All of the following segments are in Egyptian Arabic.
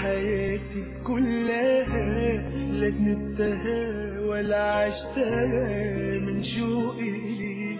حياتي كلها لا سبتها ولا عشتها من شوقي ليك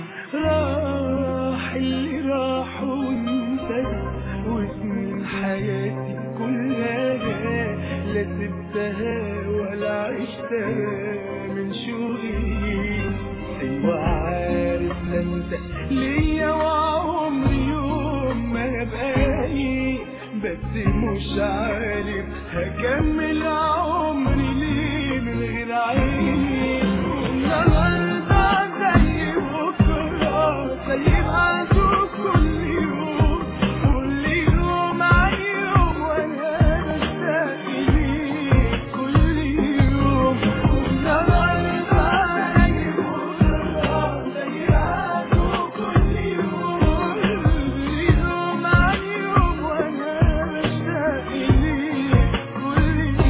راح اللي راح وانتهى وسنين حياتي كلها لا سبتها ولا عشتها من شوقي ليك ايوه عارف انت ليا وعمري يوم ما بقالي بس مش عارف هكمل عمري ليه من غير عيني النهارده زي بكره زي بعده كل يوم كل يوم عن يوم وانا بشتاق ليك كل يوم النهارده زي بكره زي بعده كل يوم كل يوم عن يوم وانا بشتاق ليك كل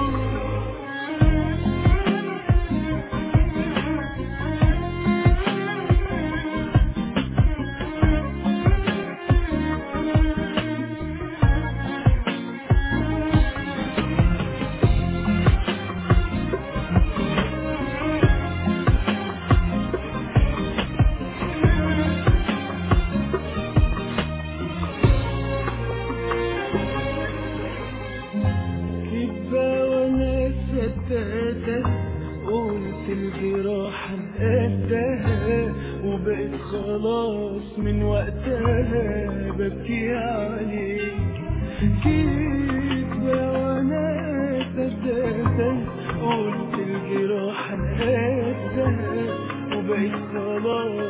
كدبة وانا صدقتك قلت الجراح قدها وبقيت خلاص من وقتها ببكي عليك كدبة وانا صدقتك قلت الجراح قدها وبقيت خلاص